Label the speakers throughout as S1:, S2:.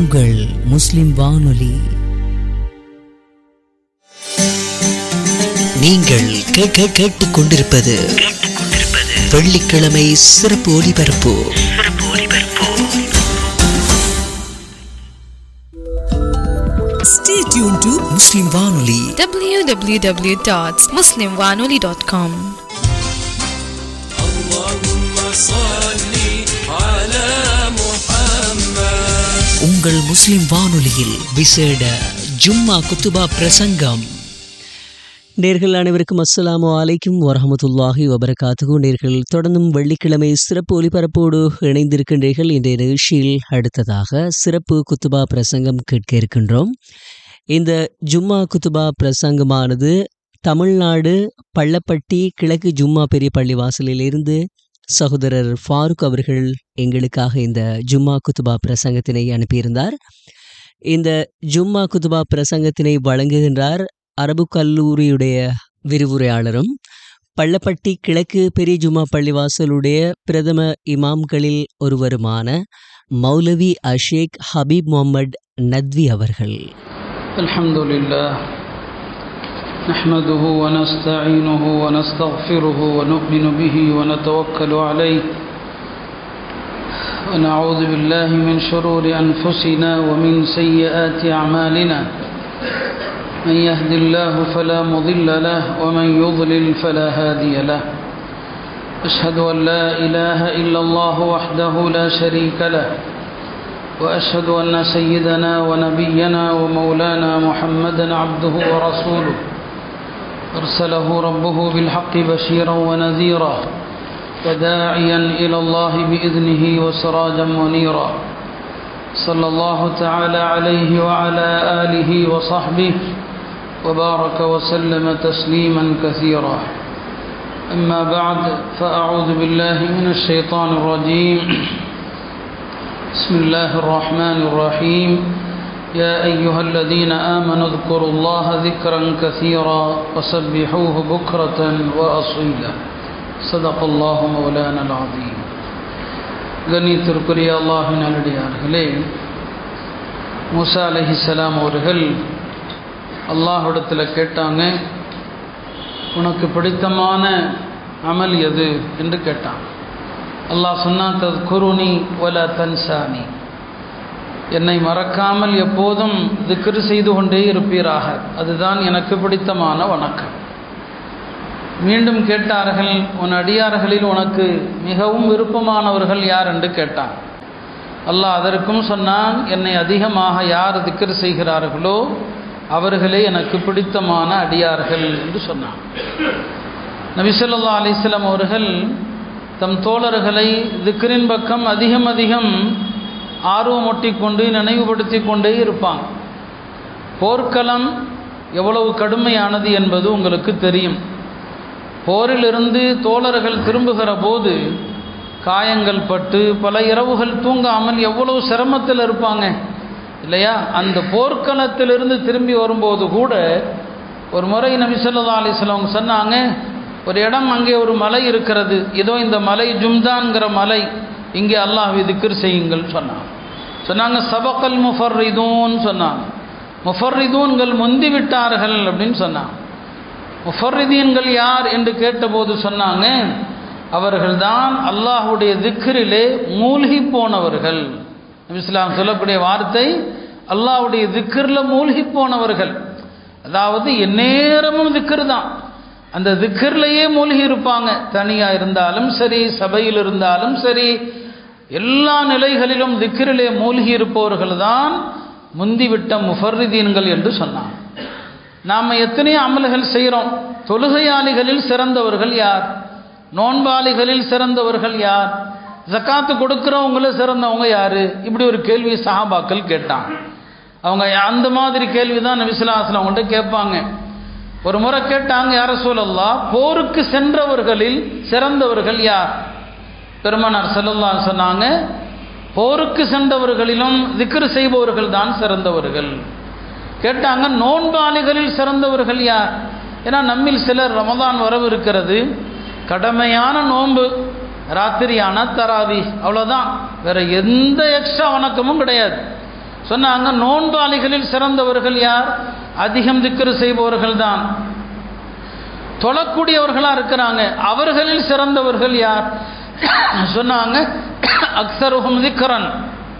S1: உங்கள் முஸ்லிம் வானொலி நீங்கள் கேட்க கேட்டுக் கொண்டிருப்பது வெள்ளிக்கிழமை சிறப்பு ஒலிபரப்பு
S2: Stay tuned to
S1: முஸ்லிம் வானொலி
S3: www.muslimwanoli.com
S1: உங்கள் முஸ்லிம் வானொலியில் விசேட ஜும்மா குத்துபா பிரசங்கம் நேர்கள் அனைவருக்கும் அஸ்ஸலாமு அலைக்கும் வரஹமத்துல்லாஹி வபரகாத்துகு நேர்கள் தொடர்ந்தும் வெள்ளிக்கிழமை சிறப்பு ஒலிபரப்போடு இணைந்திருக்கின்றீர்கள் இன்றைய நிகழ்ச்சியில் அடுத்ததாக சிறப்பு குத்துபா பிரசங்கம் கேட்க இருக்கின்றோம் இந்த ஜும்மா குத்துபா பிரசங்கமானது தமிழ்நாடு பள்ளப்பட்டி கிழக்கு ஜும்மா பெரிய பள்ளி வாசலிலிருந்து சகோதரர் ஃபாரூக் அவர்கள் எங்களுக்காக இந்த ஜும்மா குத்துபா பிரசங்கத்தினை அனுப்பியிருந்தார் இந்த ஜும்மா குத்துபா பிரசங்கத்தினை வழங்குகின்றார் அரபு கல்லூரியுடைய விரிவுரையாளரும் பள்ளப்பட்டி கிழக்கு பெரிய ஜும்மா பள்ளிவாசலுடைய பிரதம இமாம்களில் ஒருவருமான மௌலவி அஷேக் ஹபீப் முகமது நத்வி அவர்கள்
S4: الحمد لله نحمده ونستعينه ونستغفره ونؤمن به ونتوكل عليه ونعوذ بالله من شرور أنفسنا ومن سيئات أعمالنا من يهد الله فلا مضل له ومن يضلل فلا هادي له أشهد أن لا إله إلا الله وحده لا شريك له واشهد ان سيدنا ونبينا ومولانا محمدا عبده ورسوله ارسله ربه بالحق بشيرا ونذيرا وداعيا الى الله باذنه وسراجا منيرا صلى الله تعالى عليه وعلى اله وصحبه وبارك وسلم تسليما كثيرا اما بعد فاعوذ بالله من الشيطان الرجيم بسم الله الرحمن الرحيم يا أيها الذين آمنوا اذكروا الله ذكرا كثيرا وسبحوه بكرة وأصيلا صدق الله مولانا العظيم கண்ணியத்திற்குரிய அல்லாஹின் நல்லடியார்களே மூசா அலஹிசலாம் அவர்கள் அல்லாஹிடத்தில் கேட்டாங்க உனக்கு பிடித்தமான அமல் எது என்று கேட்டான் அல்லாஹ் சொன்னான் தத் குருணி வல தன்சானி என்னை மறக்காமல் எப்போதும் திக்ரு செய்து கொண்டே இருப்பீராக அதுதான் எனக்கு பிடித்தமான வணக்கம் மீண்டும் கேட்டார்கள் உன் அடியார்களில் உனக்கு மிகவும் விருப்பமானவர்கள் யார் என்று கேட்டான் அல்லாஹ் அதற்கும் சொன்னான் என்னை அதிகமாக யார் திக்ரு செய்கிறார்களோ அவர்களே எனக்கு பிடித்தமான அடியார்கள் என்று சொன்னான் நபிசல்லா அலிஸ்லாம் அவர்கள் தம் தோழர்களை திக்ரின் பக்கம் அதிகம் அதிகம் ஆர்வமூட்டி கொண்டு நினைவுபடுத்தி கொண்டே இருப்பாங்க போர்க்களம் எவ்வளவு கடுமையானது என்பது உங்களுக்கு தெரியும் போரிலிருந்து தோழர்கள் திரும்புகிற போது காயங்கள் பட்டு பல இரவுகள் தூங்காமல் எவ்வளவு சிரமத்தில் இருப்பாங்க இல்லையா அந்த போர்க்களத்திலிருந்து திரும்பி வரும்போது கூட ஒரு முறை நபிசல்லா அலிஸ்லாம் சொன்னாங்க ஒரு இடம் அங்கே ஒரு மலை இருக்கிறது இதோ இந்த மலை ஜும்தான்கிற மலை இங்கே அல்லாஹ் திக்ர் செய்யுங்கள் சொன்னாங்க சொன்னாங்க சபக்கல் முஃபர்ரிதூன் சொன்னாங்க முஃபர்ரிதூன்கள் முந்தி விட்டார்கள் அப்படின்னு சொன்னாங்க முஃபர்ரிதீன்கள் யார் என்று கேட்டபோது சொன்னாங்க அவர்கள்தான் அல்லாஹுடைய திக்ரிலே மூழ்கி போனவர்கள் இஸ்லாம் சொல்லக்கூடிய வார்த்தை அல்லாஹுடைய திக்ரில் மூழ்கி போனவர்கள் அதாவது எந்நேரமும் திக்ரு தான் அந்த திக்கர்லையே மூழ்கி இருப்பாங்க தனியாக இருந்தாலும் சரி சபையில் இருந்தாலும் சரி எல்லா நிலைகளிலும் திக்கிரிலே மூழ்கி இருப்பவர்கள் தான் முந்திவிட்ட முஃபர்ரிதீன்கள் என்று சொன்னான் நாம் எத்தனையோ அமல்கள் செய்கிறோம் தொழுகையாளிகளில் சிறந்தவர்கள் யார் நோன்பாளிகளில் சிறந்தவர்கள் யார் ஜக்காத்து கொடுக்குறவங்கள சிறந்தவங்க யார் இப்படி ஒரு கேள்வி சஹாபாக்கள் கேட்டாங்க அவங்க அந்த மாதிரி கேள்வி தான் நபிசுல்லாஸ்லாம் அவங்கள்ட்ட கேட்பாங்க ஒரு முறை கேட்டாங்க யார சூழல்லா போருக்கு சென்றவர்களில் சிறந்தவர்கள் யார் பெருமனார் செல்லல்லா சொன்னாங்க போருக்கு சென்றவர்களிலும் திக்ரு செய்பவர்கள் தான் சிறந்தவர்கள் கேட்டாங்க நோன்பாளிகளில் சிறந்தவர்கள் யார் ஏன்னா நம்மில் சிலர் ரமதான் வரவு இருக்கிறது கடமையான நோன்பு ராத்திரியான தராவி அவ்வளோதான் வேற எந்த எக்ஸ்ட்ரா வணக்கமும் கிடையாது சொன்னாங்க நோன்பாளிகளில் சிறந்தவர்கள் யார் அதிகம் திக்ரு செய்பவர்கள் தான் தொழக்கூடியவர்களாக இருக்கிறாங்க அவர்களில் சிறந்தவர்கள் யார் சொன்னாங்க அக்சருகம் திக்கரன்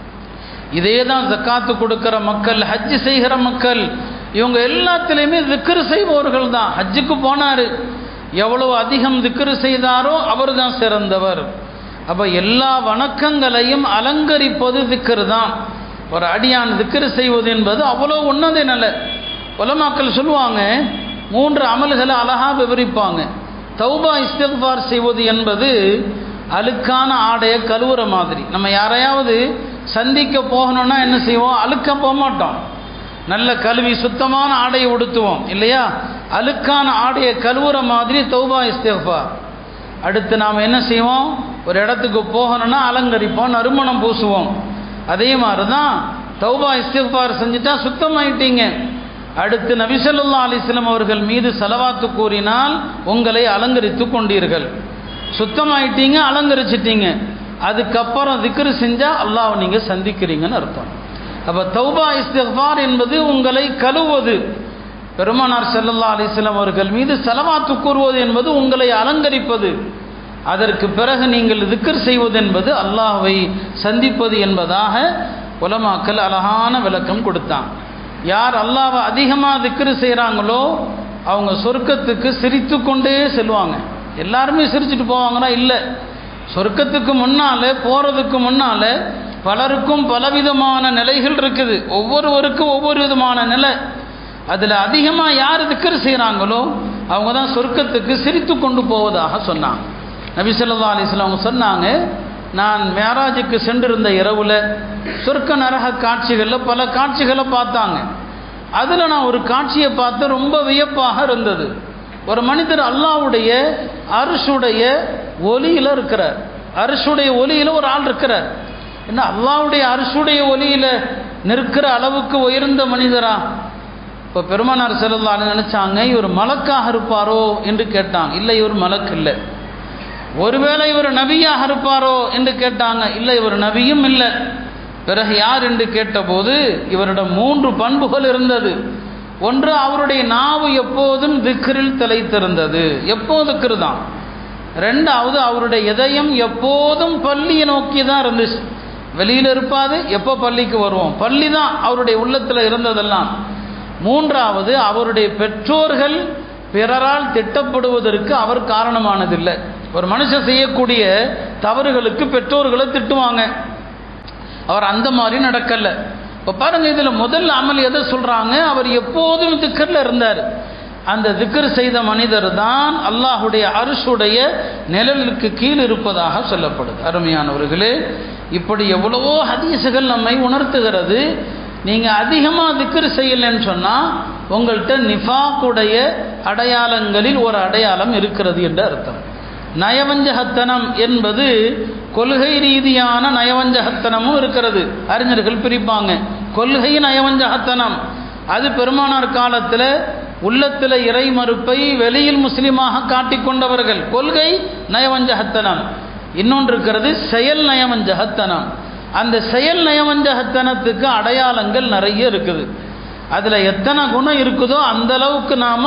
S4: இதே தான் ஜக்காத்து கொடுக்கிற மக்கள் ஹஜ்ஜு செய்கிற மக்கள் இவங்க எல்லாத்துலேயுமே திக்ரு செய்பவர்கள் தான் ஹஜ்ஜுக்கு போனார் எவ்வளவு அதிகம் திக்ரு செய்தாரோ அவர் தான் சிறந்தவர் அப்போ எல்லா வணக்கங்களையும் அலங்கரிப்பது திக்ரு தான் ஒரு அடியான் திக்ரு செய்வது என்பது அவ்வளோ உன்னத நில உலமாக்கள் சொல்லுவாங்க மூன்று அமல்களை அழகாக விவரிப்பாங்க தௌபா இஸ்திஃபார் செய்வது என்பது அழுக்கான ஆடையை கழுவுற மாதிரி நம்ம யாரையாவது சந்திக்க போகணும்னா என்ன செய்வோம் அழுக்க போக மாட்டோம் நல்ல கழுவி சுத்தமான ஆடையை உடுத்துவோம் இல்லையா அழுக்கான ஆடையை கழுவுற மாதிரி தௌபா இஸ்திஃபார் அடுத்து நாம் என்ன செய்வோம் ஒரு இடத்துக்கு போகணும்னா அலங்கரிப்போம் நறுமணம் பூசுவோம் அதே மாதிரி தான் தௌபா இஸ்திஃபார் செஞ்சுட்டா சுத்தமாயிட்டீங்க அடுத்து நபிசல்லா அலிஸ்லம் அவர்கள் மீது செலவாத்து கூறினால் உங்களை அலங்கரித்து கொண்டீர்கள் சுத்தமாயிட்டீங்க அலங்கரிச்சிட்டீங்க அதுக்கப்புறம் திக்ரு செஞ்சால் அல்லாஹ் நீங்கள் சந்திக்கிறீங்கன்னு அர்த்தம் அப்போ தௌபா இஸ்திஃபார் என்பது உங்களை கழுவது பெருமானார் செல்லல்லா அலிஸ்லாம் அவர்கள் மீது செலவாத்து கூறுவது என்பது உங்களை அலங்கரிப்பது அதற்கு பிறகு நீங்கள் திக்கர் செய்வது என்பது அல்லாஹ்வை சந்திப்பது என்பதாக உலமாக்கல் அழகான விளக்கம் கொடுத்தான் யார் அல்லாவை அதிகமாக திக்ரு செய்கிறாங்களோ அவங்க சொர்க்கத்துக்கு சிரித்து கொண்டே செல்வாங்க எல்லாருமே சிரிச்சுட்டு போவாங்கன்னா இல்லை சொர்க்கத்துக்கு முன்னால் போகிறதுக்கு முன்னால் பலருக்கும் பலவிதமான நிலைகள் இருக்குது ஒவ்வொருவருக்கும் ஒவ்வொரு விதமான நிலை அதில் அதிகமாக யார் திக்கர் செய்கிறாங்களோ அவங்க தான் சொர்க்கத்துக்கு சிரித்து கொண்டு போவதாக சொன்னாங்க நபி சொல்லா அலிஸ்லாம் அவங்க சொன்னாங்க நான் மேராஜுக்கு சென்றிருந்த இரவில் சொர்க்க நரக காட்சிகளில் பல காட்சிகளை பார்த்தாங்க அதில் நான் ஒரு காட்சியை பார்த்து ரொம்ப வியப்பாக இருந்தது ஒரு மனிதர் அல்லாவுடைய அரிசுடைய ஒலியில் இருக்கிறார் அரிசுடைய ஒலியில் ஒரு ஆள் இருக்கிறார் என்ன அல்லாவுடைய அரிசுடைய ஒலியில் நிற்கிற அளவுக்கு உயர்ந்த மனிதரா இப்போ பெருமானார் செல்லலான்னு நினச்சாங்க இவர் மலக்காக இருப்பாரோ என்று கேட்டாங்க இல்லை இவர் மலக்கு இல்லை ஒருவேளை இவர் நபியாக இருப்பாரோ என்று கேட்டாங்க இல்லை இவர் நபியும் இல்லை பிறகு யார் என்று கேட்டபோது இவரிடம் மூன்று பண்புகள் இருந்தது ஒன்று அவருடைய நாவு எப்போதும் திக்ரில் திளைத்திருந்தது எப்போது திக்ரு தான் ரெண்டாவது அவருடைய இதயம் எப்போதும் பள்ளியை நோக்கி தான் இருந்துச்சு வெளியில் இருப்பாது எப்போ பள்ளிக்கு வருவோம் பள்ளி தான் அவருடைய உள்ளத்தில் இருந்ததெல்லாம் மூன்றாவது அவருடைய பெற்றோர்கள் பிறரால் திட்டப்படுவதற்கு அவர் காரணமானதில்லை ஒரு மனுஷன் செய்யக்கூடிய தவறுகளுக்கு பெற்றோர்களை திட்டுவாங்க அவர் அந்த மாதிரி நடக்கல இப்போ பாருங்க இதில் முதல் அமல் எதை சொல்கிறாங்க அவர் எப்போதும் திக்கரில் இருந்தார் அந்த திக்கர் செய்த மனிதர் தான் அல்லாஹுடைய அரிசுடைய நிழலுக்கு கீழ் இருப்பதாக சொல்லப்படுது அருமையானவர்களே இப்படி எவ்வளவோ ஹதீஸுகள் நம்மை உணர்த்துகிறது நீங்கள் அதிகமாக திக்கர் செய்யலைன்னு சொன்னால் உங்கள்கிட்ட நிஃபாக்குடைய அடையாளங்களில் ஒரு அடையாளம் இருக்கிறது என்று அர்த்தம் நயவஞ்சகத்தனம் என்பது கொள்கை ரீதியான நயவஞ்சகத்தனமும் இருக்கிறது அறிஞர்கள் பிரிப்பாங்க கொள்கை நயவஞ்சகத்தனம் அது பெருமானார் காலத்தில் உள்ளத்தில் இறை மறுப்பை வெளியில் முஸ்லீமாக காட்டிக்கொண்டவர்கள் கொள்கை நயவஞ்சகத்தனம் இன்னொன்று இருக்கிறது செயல் நயவஞ்சகத்தனம் அந்த செயல் நயவஞ்சகத்தனத்துக்கு அடையாளங்கள் நிறைய இருக்குது அதில் எத்தனை குணம் இருக்குதோ அந்த அளவுக்கு நாம்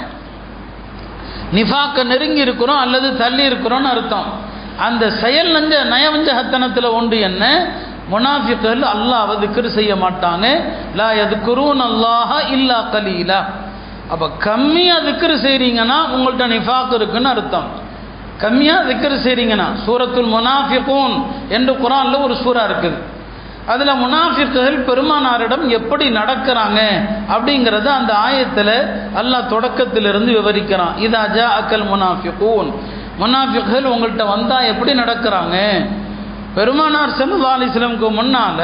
S4: நிஃபாக்க நெருங்கி இருக்கிறோம் அல்லது தள்ளி இருக்கிறோம்னு அர்த்தம் அந்த செயல் நஞ்ச நயவஞ்சகத்தனத்தில் ஒன்று என்ன முனாஃபிக்கள் அல்லாஹ் திக்ரு செய்ய மாட்டாங்க லா எதுக்குருன் அல்லாஹ இல்லா கலீலா அப்போ கம்மியாக திக்ரு செய்கிறீங்கன்னா உங்கள்கிட்ட நிஃபாக் இருக்குன்னு அர்த்தம் கம்மியாக திக்ரு செய்கிறீங்கன்னா சூரத்துல் முனாஃபிகூன் என்று குரானில் ஒரு சூறா இருக்குது அதில் முனாஃபிக்குகள் பெருமானாரிடம் எப்படி நடக்கிறாங்க அப்படிங்கிறத அந்த ஆயத்தில் அல்லாஹ் தொடக்கத்திலிருந்து விவரிக்கிறான் இதா ஜா அக்கல் முனாஃபிகூன் முனாஃபிக்குகள் உங்கள்கிட்ட வந்தால் எப்படி நடக்கிறாங்க பெருமானார் செல்லா அலிஸ்லமுக்கு முன்னால்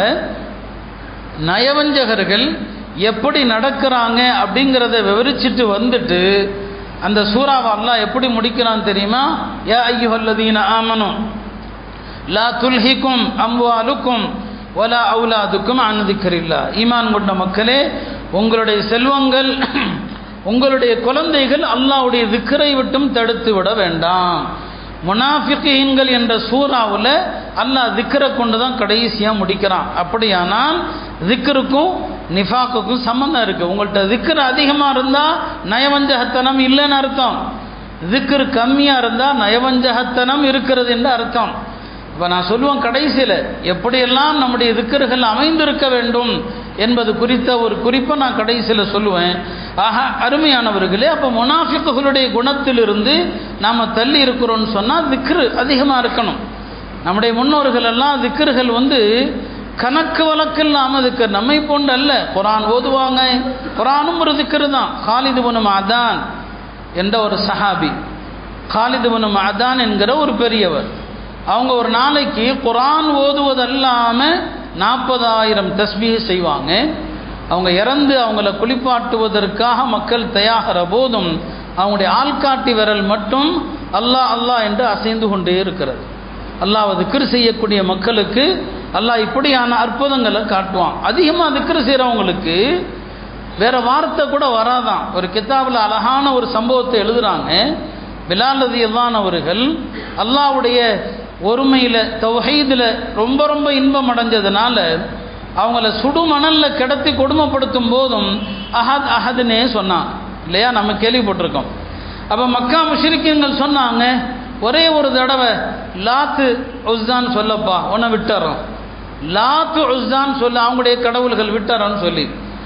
S4: நயவஞ்சகர்கள் எப்படி நடக்கிறாங்க அப்படிங்கிறத விவரிச்சுட்டு வந்துட்டு அந்த சூறாவை அல்லாஹ் எப்படி முடிக்கிறான் தெரியுமா யா ஐயுஹல்லதீன ஆமனும் லா துல்ஹிக்கும் அம்வாலுக்கும் ஒலா அவுலாதுக்கும் அனுதிக்கரில்லா ஈமான் கொண்ட மக்களே உங்களுடைய செல்வங்கள் உங்களுடைய குழந்தைகள் அல்லாவுடைய திக்கரை விட்டும் தடுத்து விட வேண்டாம் முனாஃபிகீன்கள் என்ற சூறாவில் அல்லாஹ் திக்கரை கொண்டு தான் கடைசியாக முடிக்கிறான் அப்படியானால் திக்கருக்கும் நிஃபாக்குக்கும் சம்மந்தம் இருக்குது உங்கள்கிட்ட திக்கர் அதிகமாக இருந்தால் நயவஞ்சகத்தனம் இல்லைன்னு அர்த்தம் திக்கர் கம்மியாக இருந்தால் நயவஞ்சகத்தனம் இருக்கிறது என்று அர்த்தம் இப்போ நான் சொல்லுவேன் கடைசியில் எப்படியெல்லாம் நம்முடைய திக்கர்கள் அமைந்திருக்க வேண்டும் என்பது குறித்த ஒரு குறிப்பை நான் கடைசியில் சொல்லுவேன் ஆக அருமையானவர்களே அப்போ முனாஃபிக்குகளுடைய குணத்திலிருந்து நாம் தள்ளி இருக்கிறோம்னு சொன்னால் திக்ரு அதிகமாக இருக்கணும் நம்முடைய முன்னோர்கள் எல்லாம் திக்கர்கள் வந்து கணக்கு வழக்கு இல்லாமல் திக்கர் நம்மை போன்று அல்ல குரான் ஓதுவாங்க குரானும் ஒரு திக்கரு தான் காலிது பனும் அதான் என்ற ஒரு சஹாபி காலிது பனும் அதான் என்கிற ஒரு பெரியவர் அவங்க ஒரு நாளைக்கு குரான் ஓதுவதல்லாமல் நாற்பதாயிரம் தஸ்பீக செய்வாங்க அவங்க இறந்து அவங்கள குளிப்பாட்டுவதற்காக மக்கள் தயாகிற போதும் அவங்களுடைய ஆள்காட்டி விரல் மட்டும் அல்லாஹ் அல்லாஹ் என்று அசைந்து கொண்டே இருக்கிறது அல்லாஹ் திக்ரு செய்யக்கூடிய மக்களுக்கு அல்லாஹ் இப்படியான அற்புதங்களை காட்டுவான் அதிகமாக திக்ரு செய்கிறவங்களுக்கு வேற வார்த்தை கூட வராதான் ஒரு கித்தாபில் அழகான ஒரு சம்பவத்தை எழுதுறாங்க பிலால் ரதியல்லான் அவர்கள் அல்லாவுடைய ஒருமையில் தௌஹீதில் ரொம்ப ரொம்ப இன்பம் அடைஞ்சதுனால அவங்கள சுடு மணலில் கிடத்தி கொடுமைப்படுத்தும் போதும் அஹத் அஹதுன்னே சொன்னாங்க இல்லையா நம்ம கேள்விப்பட்டிருக்கோம் அப்போ மக்கா முஷிரிக்கங்கள் சொன்னாங்க ஒரே ஒரு தடவை லாத்து உஸ்தான் சொல்லப்பா உன்னை விட்டுறோம் லாத்து உஸ்தான் சொல்ல அவங்களுடைய கடவுள்கள் விட்டுறோன்னு சொல்லி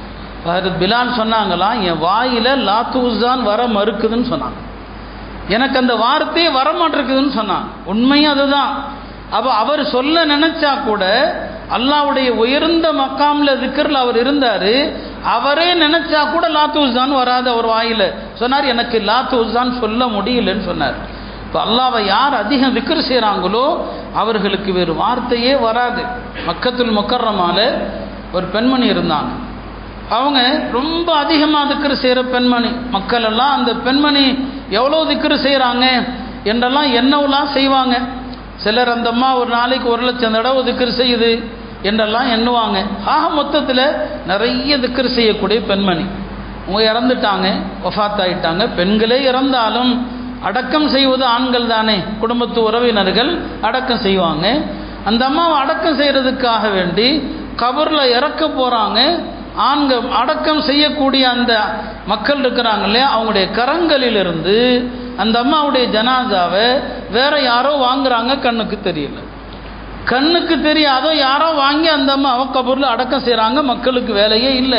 S4: அது பிலால் சொன்னாங்களாம் என் வாயில் லாத்து உஸ்தான் வர மறுக்குதுன்னு சொன்னாங்க எனக்கு அந்த வார்த்தையே வரமாட்டிருக்குதுன்னு சொன்னான் உண்மையும் அதுதான் அப்போ அவர் சொல்ல நினைச்சா கூட அல்லாவுடைய உயர்ந்த மக்காமில் திக்கரில் அவர் இருந்தார் அவரே நினைச்சா கூட லாத்து உஸ்தான் வராது அவர் வாயில் சொன்னார் எனக்கு லாத்து உஸ்தான் சொல்ல முடியலன்னு சொன்னார் இப்போ அல்லாவை யார் அதிகம் திக்கர் செய்கிறாங்களோ அவர்களுக்கு வேறு வார்த்தையே வராது மக்கத்துல் முக்கரமால ஒரு பெண்மணி இருந்தாங்க அவங்க ரொம்ப அதிகமாக திக்ரு செய்கிற பெண்மணி மக்கள் எல்லாம் அந்த பெண்மணி எவ்வளோ திக்ரு செய்கிறாங்க என்றெல்லாம் என்னவெல்லாம் செய்வாங்க சிலர் அந்த அம்மா ஒரு நாளைக்கு ஒரு லட்சம் தடவை திக்ரு செய்யுது என்றெல்லாம் எண்ணுவாங்க ஆக மொத்தத்தில் நிறைய திக்ரு செய்யக்கூடிய பெண்மணி அவங்க இறந்துட்டாங்க ஒஃபாத் ஆயிட்டாங்க பெண்களே இறந்தாலும் அடக்கம் செய்வது ஆண்கள் தானே குடும்பத்து உறவினர்கள் அடக்கம் செய்வாங்க அந்த அம்மாவை அடக்கம் செய்கிறதுக்காக வேண்டி கபரில் இறக்க போகிறாங்க ஆண்கள் அடக்கம் செய்யக்கூடிய அந்த மக்கள் இருக்கிறாங்க இல்லையா அவங்களுடைய கரங்களிலிருந்து அந்த அம்மாவுடைய ஜனாதாவை வேற யாரோ வாங்குறாங்க கண்ணுக்கு தெரியல கண்ணுக்கு தெரியாதோ யாரோ வாங்கி அந்த அம்மாவை கபூரில் அடக்கம் செய்கிறாங்க மக்களுக்கு வேலையே இல்லை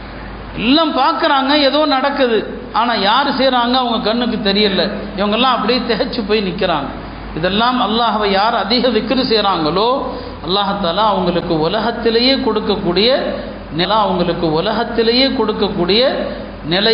S4: எல்லாம் பார்க்குறாங்க ஏதோ நடக்குது ஆனால் யார் செய்கிறாங்க அவங்க கண்ணுக்கு தெரியல இவங்கெல்லாம் அப்படியே திகைச்சு போய் நிற்கிறாங்க இதெல்லாம் அல்லாஹவை யார் அதிக விக்கிரி செய்கிறாங்களோ அல்லாஹாலா அவங்களுக்கு உலகத்திலேயே கொடுக்கக்கூடிய நிலம் அவங்களுக்கு உலகத்திலேயே கொடுக்கக்கூடிய நிலை